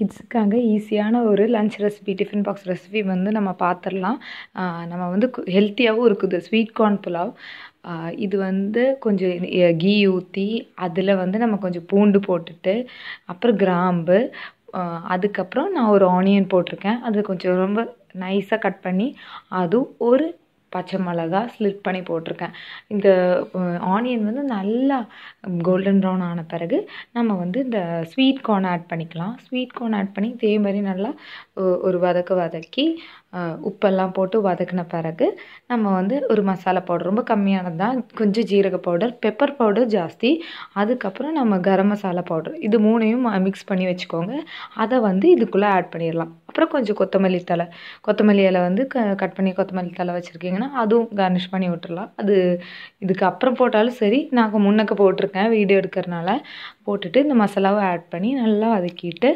கிட்ஸுக்காக ஈஸியான ஒரு lunch recipe tiffin box recipe வந்து நம்ம பார்த்துடலாம் நம்ம வந்து ஹெல்த்தியாகவும் இருக்குது ஸ்வீட் கார்ன் புலாவ் இது வந்து கொஞ்சம் கீ ஊற்றி அதில் வந்து நம்ம கொஞ்சம் பூண்டு போட்டுட்டு அப்புறம் கிராம்பு அதுக்கப்புறம் நான் ஒரு ஆனியன் போட்டிருக்கேன் அது கொஞ்சம் ரொம்ப நைஸாக கட் பண்ணி அதுவும் ஒரு பச்சை மிளகா ஸ்லிட் பண்ணி போட்டிருக்கேன் இந்த ஆனியன் வந்து நல்லா கோல்டன் ப்ரௌன் ஆன பிறகு நம்ம வந்து இந்த ஸ்வீட் கார்ன் ஆட் பண்ணிக்கலாம் ஸ்வீட் கார்ன் ஆட் பண்ணி இதே மாதிரி நல்லா ஒரு வதக்கு வதக்கி உப்பெல்லாம் போட்டு வதக்கின பிறகு நம்ம வந்து ஒரு மசாலா பவுடர் ரொம்ப கம்மியானது தான் கொஞ்சம் ஜீரக பவுடர் பெப்பர் பவுடர் ஜாஸ்தி அதுக்கப்புறம் நம்ம கரம் மசாலா பவுடர் இது மூணையும் மிக்ஸ் பண்ணி வச்சுக்கோங்க அதை வந்து இதுக்குள்ளே ஆட் பண்ணிடலாம் அப்புறம் கொஞ்சம் கொத்தமல்லி தலை கொத்தமல்லி இலை வந்து க கட் பண்ணி கொத்தமல்லி தலை வச்சுருக்கீங்கன்னா அதுவும் கார்னிஷ் பண்ணி விட்டுறலாம் அது இதுக்கு அப்புறம் போட்டாலும் சரி நாங்கள் முன்னக்க போட்டிருக்கேன் வீடியோ எடுக்கிறனால போட்டுட்டு இந்த மசாலாவை ஆட் பண்ணி நல்லா வதக்கிட்டு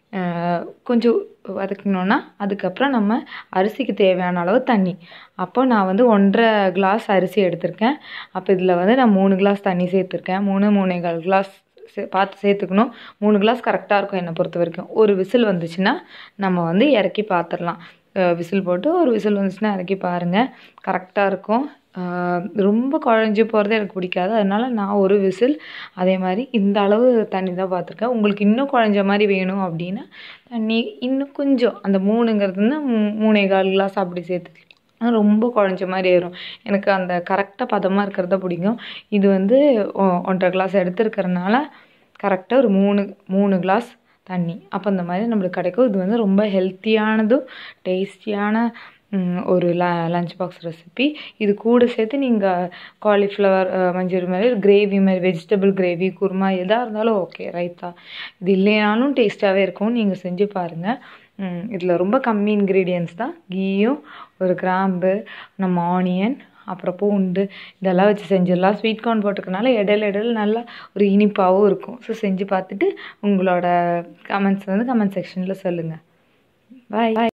கொஞ்சம் வதக்கினோன்னா அதுக்கப்புறம் நம்ம அரிசிக்கு தேவையான அளவு தண்ணி அப்போ நான் வந்து ஒன்றரை கிளாஸ் அரிசி எடுத்திருக்கேன் அப்போ இதில் வந்து நான் மூணு கிளாஸ் தண்ணி சேர்த்துருக்கேன் மூணு மூணேகால் கிளாஸ் சே பார்த்து சேர்த்துக்கணும் மூணு கிளாஸ் கரெக்டாக இருக்கும் என்னை பொறுத்த வரைக்கும் ஒரு விசில் வந்துச்சுன்னா நம்ம வந்து இறக்கி பார்த்துடலாம் விசில் போட்டு ஒரு விசில் வந்துச்சுன்னா இறக்கி பாருங்கள் கரெக்டாக இருக்கும் ரொம்ப குழஞ்சி போகிறது எனக்கு பிடிக்காது அதனால் நான் ஒரு விசில் அதே மாதிரி இந்த அளவு தண்ணி தான் பார்த்துருக்கேன் உங்களுக்கு இன்னும் குழஞ்ச மாதிரி வேணும் அப்படின்னா தண்ணி இன்னும் கொஞ்சம் அந்த மூணுங்கிறது வந்து மூணே கால் கிளாஸ் அப்படி சேர்த்துக்கலாம் ரொம்ப குழஞ்ச மாதிரி ஆயிரும் எனக்கு அந்த கரெக்டாக பதமாக இருக்கிறத பிடிக்கும் இது வந்து ஒன்றரை கிளாஸ் எடுத்துருக்கறனால கரெக்டாக ஒரு மூணு மூணு கிளாஸ் தண்ணி அப்போ இந்த மாதிரி நம்மளுக்கு கிடைக்கும் இது வந்து ரொம்ப ஹெல்த்தியானதும் டேஸ்டியான ஒரு ல லஞ்ச் பாக்ஸ் ரெசிபி இது கூட சேர்த்து நீங்கள் காலிஃப்ளவர் மஞ்சள் மாதிரி கிரேவி மாதிரி வெஜிடபிள் கிரேவி குருமா எதாக இருந்தாலும் ஓகே ரைத்தா இது இல்லைனாலும் டேஸ்ட்டாகவே இருக்கும் நீங்கள் செஞ்சு பாருங்கள் இதில் ரொம்ப கம்மி இன்க்ரீடியன்ஸ் தான் கீயும் ஒரு கிராம்பு நம்ம ஆனியன் அப்புறம் பூண்டு இதெல்லாம் வச்சு செஞ்சிடலாம் ஸ்வீட் கார்ன் போட்டுக்கனால இடையில இடையில நல்லா ஒரு இனிப்பாகவும் இருக்கும் ஸோ செஞ்சு பார்த்துட்டு உங்களோட கமெண்ட்ஸ் வந்து கமெண்ட் செக்ஷனில் சொல்லுங்கள் பாய்